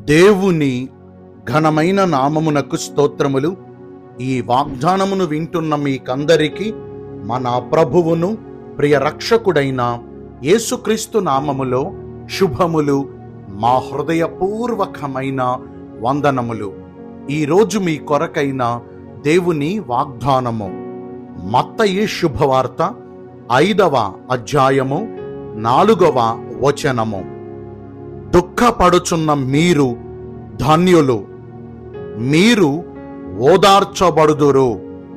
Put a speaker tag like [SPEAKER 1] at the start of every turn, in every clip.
[SPEAKER 1] దేవుని ఘనమైన నామమునకు స్తోత్రములు ఈ వాగ్దానమును వింటున్న మీకందరికీ మన ప్రభువును ప్రియ రక్షకుడైన యేసుక్రీస్తు నామములో శుభములు మా హృదయపూర్వకమైన వందనములు ఈరోజు మీ కొరకైన దేవుని వాగ్దానము మత్తయి శుభవార్త ఐదవ అధ్యాయము నాలుగవ వచనము దుఃఖపడుచున్న మీరు ధన్యులు మీరు ఓదార్చబడుదురు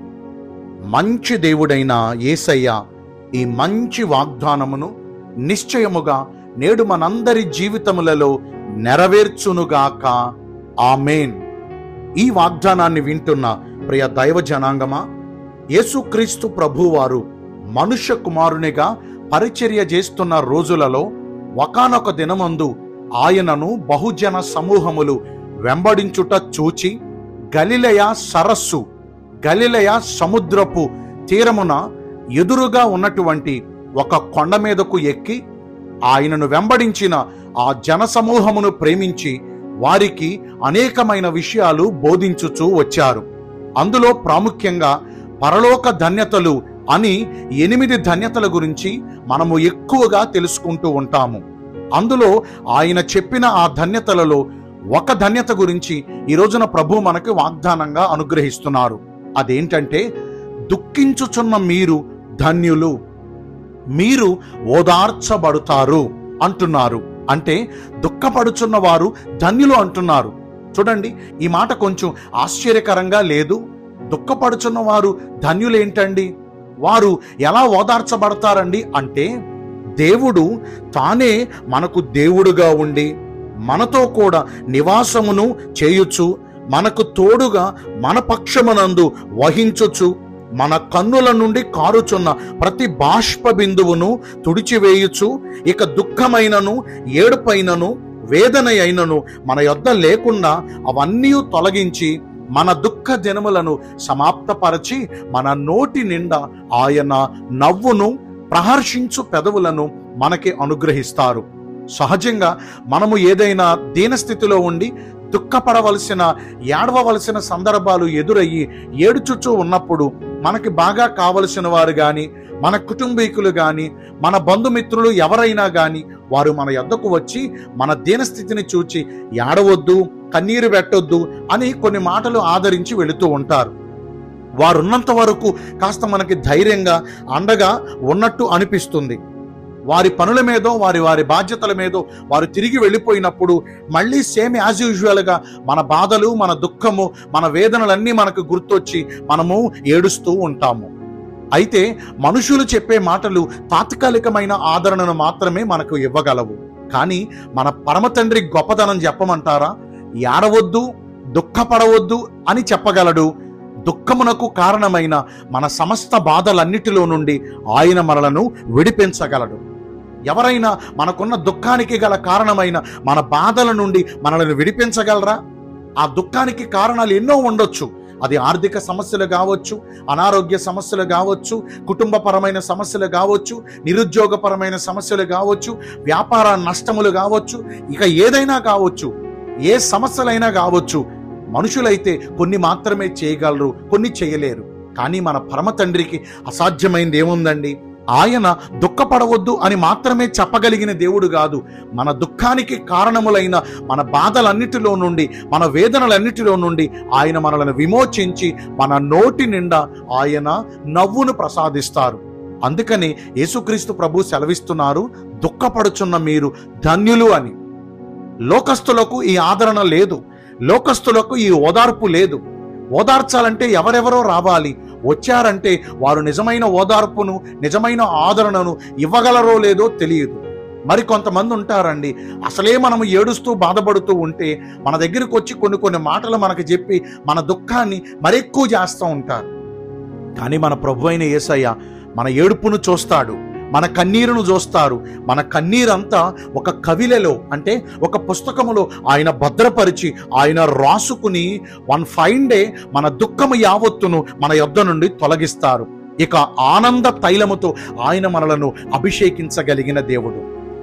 [SPEAKER 1] మంచి దేవుడైన యేసయ్య ఈ మంచి వాగ్దానమును నిశ్చయముగా నేడు మనందరి జీవితములలో నెరవేర్చునుగాక ఆమెన్ ఈ వాగ్దానాన్ని వింటున్న ప్రియ దైవ జనాంగమా యేసుక్రీస్తు ప్రభువారు మనుష్య కుమారునిగా పరిచర్య చేస్తున్న రోజులలో ఒకానొక దినమందు ఆయనను బహుజన సమూహములు వెంబడించుట చూచి గలిలయ సరస్సు గలిలయ సముద్రపు తీరమున ఎదురుగా ఉన్నటువంటి ఒక కొండ మీదకు ఎక్కి ఆయనను వెంబడించిన ఆ జనసమూహమును ప్రేమించి వారికి అనేకమైన విషయాలు బోధించుచూ వచ్చారు అందులో ప్రాముఖ్యంగా పరలోక ధన్యతలు అని ఎనిమిది ధన్యతల గురించి మనము ఎక్కువగా తెలుసుకుంటూ ఉంటాము అందులో ఆయన చెప్పిన ఆ ధన్యతలలో ఒక ధన్యత గురించి ఈ రోజున ప్రభు మనకు వాగ్దానంగా అనుగ్రహిస్తున్నారు అదేంటంటే దుఃఖించుచున్న మీరు ధన్యులు మీరు ఓదార్చబడుతారు అంటున్నారు అంటే దుఃఖపడుచున్న వారు ధన్యులు అంటున్నారు చూడండి ఈ మాట కొంచెం ఆశ్చర్యకరంగా లేదు దుఃఖపడుచున్న వారు ధన్యులేంటండి వారు ఎలా ఓదార్చబడతారండి అంటే దేవుడు తానే మనకు దేవుడుగా ఉండి మనతో కూడా నివాసమును చేయుచు మనకు తోడుగా మన పక్షమునందు వహించుచు మన కన్నుల నుండి కారుచున్న ప్రతి బాష్ప బిందువును తుడిచివేయుచు ఇక దుఃఖమైనను ఏడుపైనను వేదన అయినను మన యొద్ద లేకుండా అవన్నీ తొలగించి మన దుఃఖ దినములను సమాప్తపరచి మన నోటి నిండా ఆయన నవ్వును ప్రహర్షించు పెదవులను మనకి అనుగ్రహిస్తారు సహజంగా మనము ఏదైనా దీనస్థితిలో ఉండి దుఃఖపడవలసిన ఏడవవలసిన సందర్భాలు ఎదురయ్యి ఏడుచుచూ ఉన్నప్పుడు మనకి బాగా కావలసిన వారు కానీ మన కుటుంబీకులు కానీ మన బంధుమిత్రులు ఎవరైనా కానీ వారు మన యొద్దకు వచ్చి మన దీనస్థితిని చూచి ఏడవద్దు కన్నీరు పెట్టొద్దు అని కొన్ని మాటలు ఆదరించి వెళుతూ ఉంటారు వారున్నంత వరకు కాస్త మనకి ధైర్యంగా అండగా ఉన్నట్టు అనిపిస్తుంది వారి పనుల మీదో వారి వారి బాధ్యతల మీదో వారు తిరిగి వెళ్ళిపోయినప్పుడు మళ్ళీ సేమ్ యాజ్ యూజువల్గా మన బాధలు మన దుఃఖము మన వేదనలన్నీ మనకు గుర్తొచ్చి మనము ఏడుస్తూ ఉంటాము అయితే మనుషులు చెప్పే మాటలు తాత్కాలికమైన ఆదరణను మాత్రమే మనకు ఇవ్వగలవు కానీ మన పరమ తండ్రి గొప్పతనం చెప్పమంటారా ఏడవద్దు దుఃఖపడవద్దు అని చెప్పగలడు దుఃఖమునకు కారణమైన మన సమస్త బాధలన్నిటిలో నుండి ఆయన మనలను విడిపించగలడు ఎవరైనా మనకున్న దుఃఖానికి గల కారణమైన మన బాధల నుండి మనల్ని విడిపించగలరా ఆ దుఃఖానికి కారణాలు ఎన్నో ఉండొచ్చు అది ఆర్థిక సమస్యలు కావచ్చు అనారోగ్య సమస్యలు కావచ్చు కుటుంబపరమైన సమస్యలు కావచ్చు నిరుద్యోగపరమైన సమస్యలు కావచ్చు వ్యాపార నష్టములు కావచ్చు ఇక ఏదైనా కావచ్చు ఏ సమస్యలైనా కావచ్చు మనుషులైతే కొన్ని మాత్రమే చేయగలరు కొన్ని చేయలేరు కానీ మన పరమ తండ్రికి అసాధ్యమైంది ఏముందండి ఆయన దుఃఖపడవద్దు అని మాత్రమే చెప్పగలిగిన దేవుడు కాదు మన దుఃఖానికి కారణములైన మన బాధలన్నిటిలో నుండి మన వేదనలన్నిటిలో నుండి ఆయన మనలను విమోచించి మన నోటి నిండా ఆయన నవ్వును ప్రసాదిస్తారు అందుకని యేసుక్రీస్తు ప్రభు సెలవిస్తున్నారు దుఃఖపడుచున్న మీరు ధన్యులు అని లోకస్తులకు ఈ ఆదరణ లేదు లోకస్తులకు ఈ ఓదార్పు లేదు ఓదార్చాలంటే ఎవరెవరో రావాలి వచ్చారంటే వారు నిజమైన ఓదార్పును నిజమైన ఆదరణను ఇవ్వగలరో లేదో తెలియదు మరి కొంతమంది ఉంటారండి అసలే మనం ఏడుస్తూ బాధపడుతూ ఉంటే మన దగ్గరికి వచ్చి కొన్ని కొన్ని మాటలు మనకు చెప్పి మన దుఃఖాన్ని మరెక్కువ చేస్తూ ఉంటారు కానీ మన ప్రభు అయిన యేసయ్య మన ఏడుపును చూస్తాడు మన కన్నీరును చూస్తారు మన కన్నీరంతా ఒక కవిలలో అంటే ఒక పుస్తకములో ఆయన భద్రపరిచి ఆయన రాసుకుని వన్ ఫైన్ డే మన దుఃఖము యావత్తును మన యొద్ద నుండి తొలగిస్తారు ఇక ఆనంద తైలముతో ఆయన మనలను అభిషేకించగలిగిన దేవుడు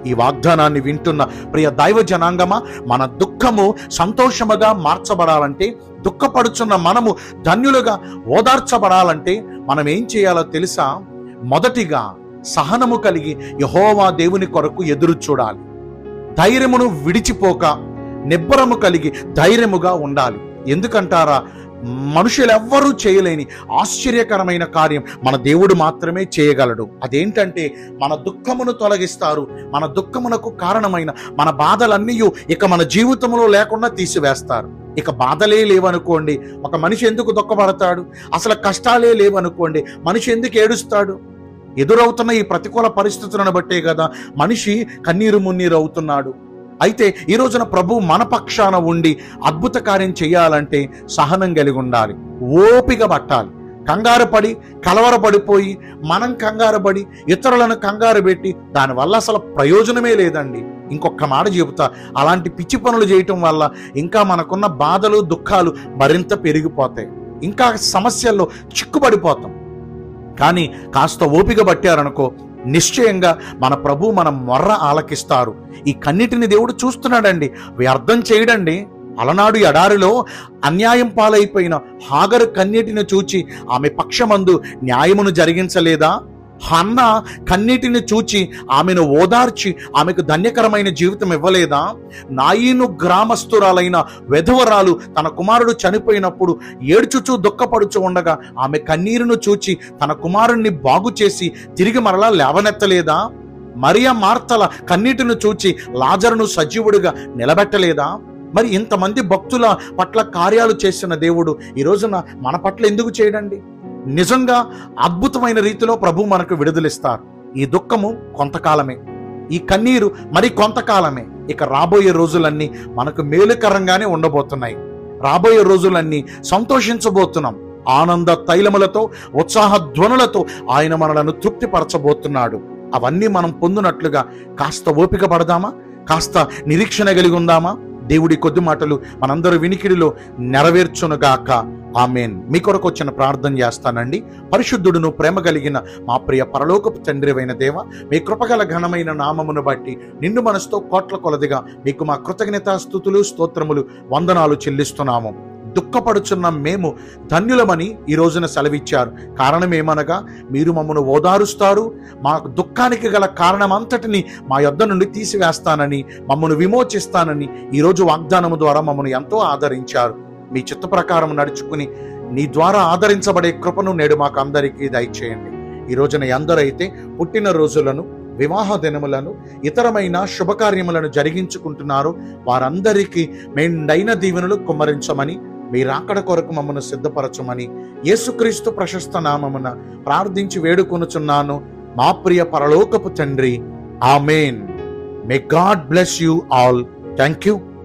[SPEAKER 1] ఈ వాగ్దానాన్ని వింటున్న ప్రియ దైవ జనాంగమా మన దుఃఖము సంతోషముగా మార్చబడాలంటే దుఃఖపడుచున్న మనము ధన్యులుగా ఓదార్చబడాలంటే మనం ఏం చేయాలో తెలుసా మొదటిగా సహనము కలిగి యహోవా దేవుని కొరకు ఎదురు చూడాలి ధైర్యమును విడిచిపోక నిబ్బరము కలిగి ధైర్యముగా ఉండాలి ఎందుకంటారా మనుషులెవ్వరూ చేయలేని ఆశ్చర్యకరమైన కార్యం మన దేవుడు మాత్రమే చేయగలడు అదేంటంటే మన దుఃఖమును తొలగిస్తారు మన దుఃఖమునకు కారణమైన మన బాధలన్నీ ఇక మన జీవితంలో లేకుండా తీసివేస్తారు ఇక బాధలే లేవనుకోండి ఒక మనిషి ఎందుకు దుఃఖపడతాడు అసలు కష్టాలే లేవనుకోండి మనిషి ఎందుకు ఏడుస్తాడు ఎదురవుతున్న ఈ ప్రతికూల పరిస్థితులను బట్టే కదా మనిషి కన్నీరు మున్నీరు అవుతున్నాడు అయితే ఈ రోజున ప్రభు మన పక్షాన ఉండి అద్భుత కార్యం చేయాలంటే సహనం కలిగి ఉండాలి ఓపిక పట్టాలి కంగారు పడి కలవరపడిపోయి మనం కంగారు పడి ఇతరులను కంగారు పెట్టి దానివల్ల అసలు ప్రయోజనమే లేదండి ఇంకొక మాట చెబుతా అలాంటి పిచ్చి పనులు చేయటం వల్ల ఇంకా మనకున్న బాధలు దుఃఖాలు మరింత పెరిగిపోతాయి ఇంకా సమస్యల్లో చిక్కుపడిపోతాం కానీ కాస్త ఓపిక పట్టారనుకో నిశ్చయంగా మన ప్రభు మన మొర్ర ఆలకిస్తారు ఈ కన్నిటిని దేవుడు చూస్తున్నాడండి వ్యర్థం చేయడండి అలనాడు ఎడారిలో అన్యాయం పాలైపోయిన హాగరు కన్నీటిని చూచి ఆమె పక్షమందు న్యాయమును జరిగించలేదా హన్న కన్నీటిని చూచి ఆమెను ఓదార్చి ఆమెకు ధన్యకరమైన జీవితం ఇవ్వలేదా నాయీను గ్రామస్తురాలైన వెధవరాలు తన కుమారుడు చనిపోయినప్పుడు ఏడ్చుచూ దుఃఖపడుచు ఉండగా ఆమె కన్నీరును చూచి తన కుమారుణ్ణి బాగు చేసి తిరిగి మరలా లేవనెత్తలేదా మరియా మార్తల కన్నీటిని చూచి లాజరును సజీవుడిగా నిలబెట్టలేదా మరి ఇంతమంది భక్తుల పట్ల కార్యాలు చేసిన దేవుడు ఈ రోజున మన పట్ల ఎందుకు చేయడండి నిజంగా అద్భుతమైన రీతిలో ప్రభు మనకు విడుదలిస్తారు ఈ దుఃఖము కొంతకాలమే ఈ కన్నీరు మరి కొంతకాలమే ఇక రాబోయే రోజులన్నీ మనకు మేలుకరంగానే ఉండబోతున్నాయి రాబోయే రోజులన్నీ సంతోషించబోతున్నాం ఆనంద తైలములతో ఉత్సాహ ధ్వనులతో ఆయన మనలను తృప్తిపరచబోతున్నాడు అవన్నీ మనం పొందినట్లుగా కాస్త ఓపిక పడదామా కాస్త నిరీక్షణ కలిగి ఉందామా దేవుడి కొద్ది మాటలు మనందరి వినికిడిలో నెరవేర్చునుగాక ఆమెన్ మీ కొరకు వచ్చిన ప్రార్థన చేస్తానండి పరిశుద్ధుడును ప్రేమ కలిగిన మా ప్రియ పరలోకపు తండ్రివైన దేవ మీ కృపగల ఘనమైన నామమును బట్టి నిండు మనసుతో కోట్ల కొలదిగా మీకు మా కృతజ్ఞత స్థుతులు స్తోత్రములు వందనాలు చెల్లిస్తున్నాము దుఃఖపడుచున్న మేము ధన్యులమని ఈ రోజున సెలవిచ్చారు కారణం ఏమనగా మీరు మమ్మను ఓదారుస్తారు మా దుఃఖానికి గల కారణమంతటిని మా యొద్ద నుండి తీసివేస్తానని మమ్మను విమోచిస్తానని ఈరోజు వాగ్దానము ద్వారా మమ్మను ఎంతో ఆదరించారు మీ చిత్త ప్రకారం నడుచుకుని నీ ద్వారా ఆదరించబడే కృపను నేడు మాకు అందరికీ దయచేయండి ఈ రోజున ఎందరైతే పుట్టిన రోజులను వివాహ దినములను ఇతరమైన శుభకార్యములను జరిగించుకుంటున్నారో వారందరికీ మెండైన దీవెనలు కుమ్మరించమని మీ రాకడ కొరకు మమ్మను సిద్ధపరచమని యేసుక్రీస్తు ప్రశస్త నామమున ప్రార్థించి వేడుకొనుచున్నాను మా ప్రియ పరలోకపు తండ్రి amen may God bless you all thank you